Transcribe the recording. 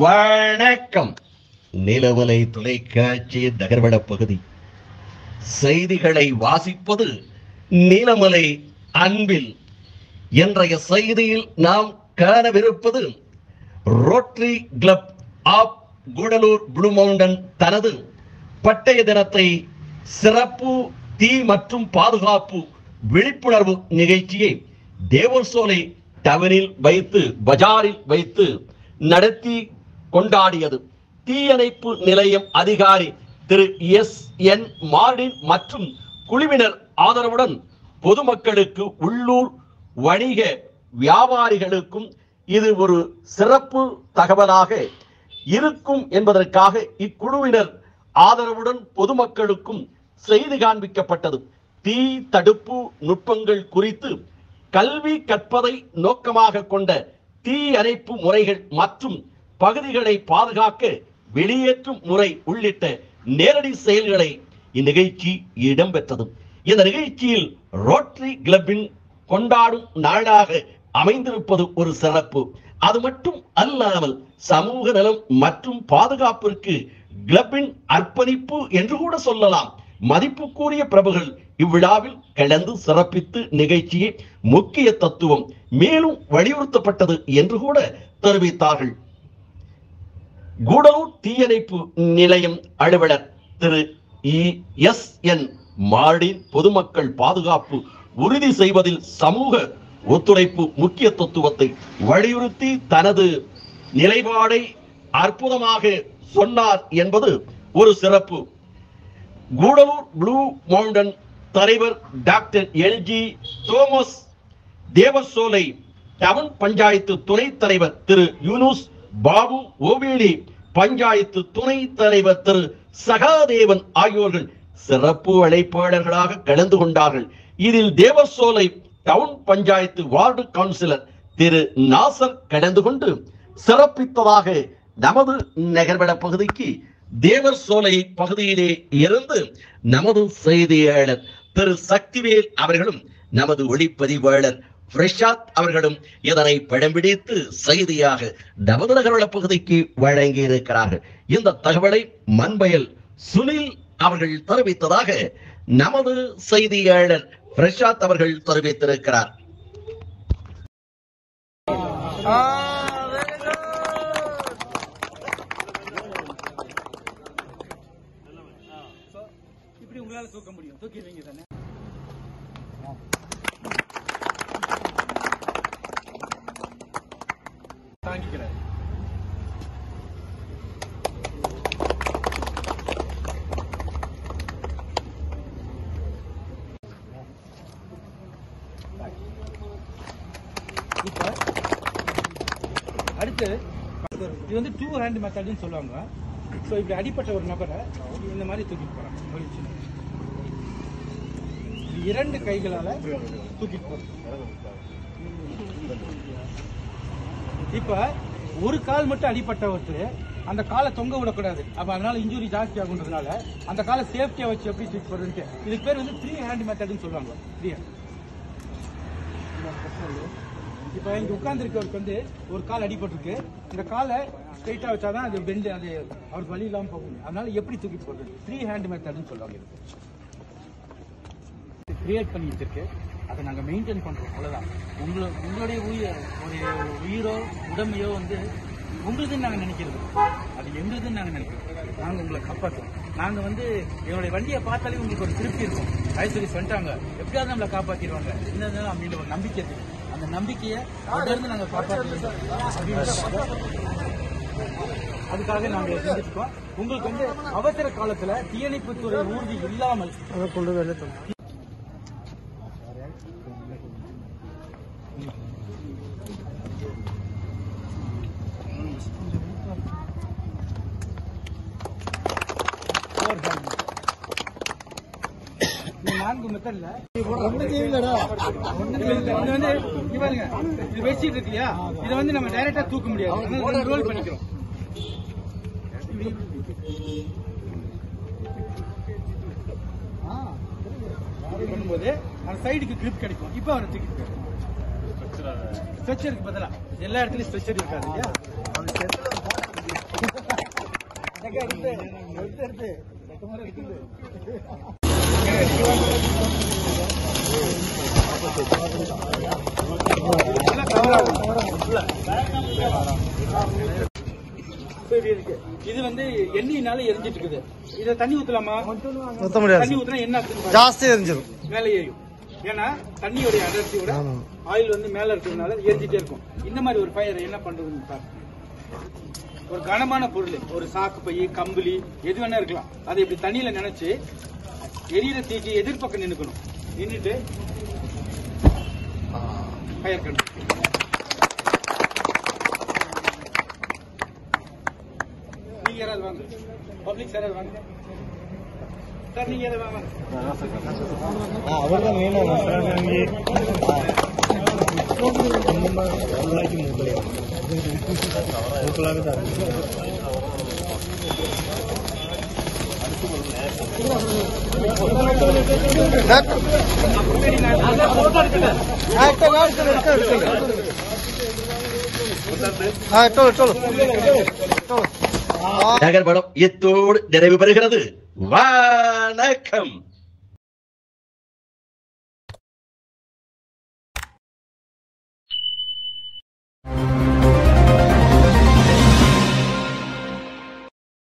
வணக்கம் நிலவலை தொலைக்காட்சி நகர்வட பகுதி செய்திகளை வாசிப்பது நீலமலை அன்பில் இன்றைய செய்தியில் நாம் காணவிருப்பது Rotary Club of Gudalur Blue Mountain தனது பட்டய தினத்தை சிறப்பு தீ மற்றும் பாதுகாப்பு விழிப்புணர்வு நிகழ்ச்சியை தேவசோலை டவரில் வைத்து பஜாரில் வைத்து நடத்தி கொண்டாடியது தீயணைப்பு நிலையம் அதிகாரி திரு எஸ் என் மார்டின் மற்றும் குழுவினர் ஆதரவுடன் பொதுமக்களுக்கு உள்ளூர் வணிக வியாபாரிகளுக்கும் இது ஒரு சிறப்பு தகவலாக இருக்கும் என்பதற்காக இக்குழுவினர் ஆதரவுடன் பொதுமக்களுக்கும் செய்து காண்பிக்கப்பட்டது தீ தடுப்பு நுட்பங்கள் குறித்து கல்வி கற்பதை நோக்கமாக கொண்ட தீ அணைப்பு முறைகள் மற்றும் பகுதிகளை பாதுகாக்க வெளியேற்றும் முறை உள்ளிட்ட நேரடி செயல்களை இந்நிகழ்ச்சி இடம்பெற்றது இந்த நிகழ்ச்சியில் ரோட்டரி கிளப்பின் கொண்டாடும் நாளாக அமைந்திருப்பது ஒரு சிறப்பு அது மட்டும் அல்லாமல் சமூக நலம் மற்றும் பாதுகாப்பிற்கு கிளப்பின் அர்ப்பணிப்பு என்று கூட சொல்லலாம் மதிப்புக்குரிய பிரபுகள் இவ்விழாவில் கலந்து சிறப்பித்து நிகழ்ச்சியை முக்கிய தத்துவம் மேலும் வலியுறுத்தப்பட்டது என்று கூட தெரிவித்தார்கள் கூடலூர் தீயணைப்பு நிலையம் அலுவலர் திரு எஸ் என் மார்டின் பொதுமக்கள் பாதுகாப்பு உறுதி செய்வதில் சமூக ஒத்துழைப்பு முக்கிய தத்துவத்தை வலியுறுத்தி தனது நிலைப்பாடை அற்புதமாக சொன்னார் என்பது ஒரு சிறப்பு கூடலூர் ப்ளூ மவுண்டன் தலைவர் doctor LG Thomas Devarshola town panchayat துணைத் தலைவர் திரு யூனுஸ் பாபு ஓவேலி பஞ்சாயத்து துணைத் தலைவர் திரு சகாதேவன் ஆகியோர்கள் சிறப்பு அழைப்பாளர்களாக கலந்து கொண்டார்கள் இதில் Devarshola town panchayat ward councillor திரு நாசர் கலந்து கொண்டு சிறப்பித்ததாக நமது நகர்வட பகுதிக்கு தேவர் சோலை பகுதியிலே இருந்து நமது செய்தியாளர் திரு சக்திவேல் அவர்களும் நமது ஒளிப்பதிவாளர் பிரசாத் அவர்களும் இதனை படம் பிடித்து செய்தியாக நமது நகர்வள பகுதிக்கு வழங்கி இருக்கிறார்கள் இந்த தகவலை மண்பயல் சுனில் அவர்கள் தெரிவித்ததாக நமது செய்தியாளர் பிரசாத் அவர்கள் தெரிவித்திருக்கிறார் இப்படி உங்களால தூக்க முடியும் தூக்கி வைங்க தானே தாங்கிக்கிறாரு இப்ப அடுத்து இது வந்து டூ ஹேண்ட் மெத்தட்னு சொல்லுவாங்க ஸோ இப்படி அடிப்பட்ட ஒரு நபரை இந்த மாதிரி தூக்கிட்டு போறாங்க வலிச்சு. இது இரண்டு கைகளால தூக்கிட்டு போறது இப்ப ஒரு கால் மட்டும் அடிப்பட்ட ஒருத்தர் அந்த காலை தொங்க விடக்கூடாது அப்ப அதனால இன்ஜுரி ஜாஸ்தி ஆகுன்றதுனால அந்த காலை சேஃப்டியா வச்சு எப்படி தூக்கி போடுறது இதுக்கு பேர் வந்து த்ரீ ஹேண்ட் மெத்தட்னு சொல்லுவாங்க த்ரீ ஹேண்ட் இப்ப இங்க உட்கார்ந்து இருக்கவருக்கு வந்து ஒரு கால் அடிபட்டிருக்கு இந்த காலை ஸ்ட்ரைட்டா வச்சாதான் அது பெண்டு அது அவருக்கு வழி இல்லாம போகும் அதனால எப்படி தூக்கி போடுறது த்ரீ ஹேண்ட் மெத்தட்னு சொல்லுவாங்க இது கிரியேட் பண்ணி வச்சிருக்கு அதை நாங்க மெயின்டைன் பண்றோம் அவ்வளவுதான் உங்கள உங்களுடைய உயிர் ஒரு உயிரோ உடமையோ வந்து உங்களுதுன்னு நாங்க நினைக்கிறது அது எங்களுதுன்னு நாங்க நினைக்கிறோம் நாங்க உங்களை காப்பாற்றுறோம் நாங்க வந்து எங்களுடைய வண்டியை பார்த்தாலே உங்களுக்கு ஒரு திருப்தி இருக்கும் ஐஸ்வரிஸ் வந்துட்டாங்க எப்படியாவது நம்மளை காப்பாத்திடுவாங்க என்ன அப்படின்னு ஒரு நம்பிக்கை இருக்கு அந்த நம்பிக்கையை இருந்து நாங்க காப்பாற்றுறோம் அதுக்காக நாங்க செஞ்சுருக்கோம் உங்களுக்கு வந்து அவசர காலத்துல தீயணைப்புத்துறை ஊர்தி இல்லாமல் அதை கொண்டு வெளில நான்கு மெத்தட்ல இது வந்து இங்க பாருங்க இது வச்சிட்டு இருக்கு இல்லையா இதை வந்து நம்ம டைரக்டா தூக்க முடியாது ரோல் பண்ணிக்கிறோம் பண்ணும்போது அந்த சைடுக்கு கிரிப் கிடைக்கும் இப்போ அவரை தூக்கிட்டு போயிடும் ஸ்ட்ரெச்சருக்கு பதிலா எல்லா இடத்துலயும் ஸ்ட்ரெச்சர் இருக்காது இல்லையா சரி, இருக்கு. இது வந்து எண்ணெயினால எரிஞ்சிட்டு இருக்குது இத தண்ணி ஊத்தலாமா ஊத்த முடியாது தண்ணி ஊத்துனா என்ன ஆகுதுன்னு பாருங்க. ஜாஸ்தி எரிஞ்சிடும் மேலே ஏறும் ஏன்னா தண்ணியோடைய அடர்த்தியோட ஆயில் வந்து மேல இருக்கிறதுனால எரிஞ்சிட்டே இருக்கும் இந்த மாதிரி ஒரு ஃபயர் என்ன பண்றதுன்னு பாருங்க ஒரு கனமான பொருள் ஒரு சாக்கு பை கம்பளி எது வேணா இருக்கலாம் அதை இப்படி தண்ணியில நினைச்சு எரியிற தீக்கு எதிர்பக்கம் நின்னுக்கணும் நின்னுட்டு ஃபயர் கண்டு நீங்க யாராவது வாங்க பப்ளிக் யாராவது வாங்க சார் நீங்க யாராவது வாங்க அவர் தான் நகர் படம் இத்தோடு நிறைவு பெறுகிறது வணக்கம்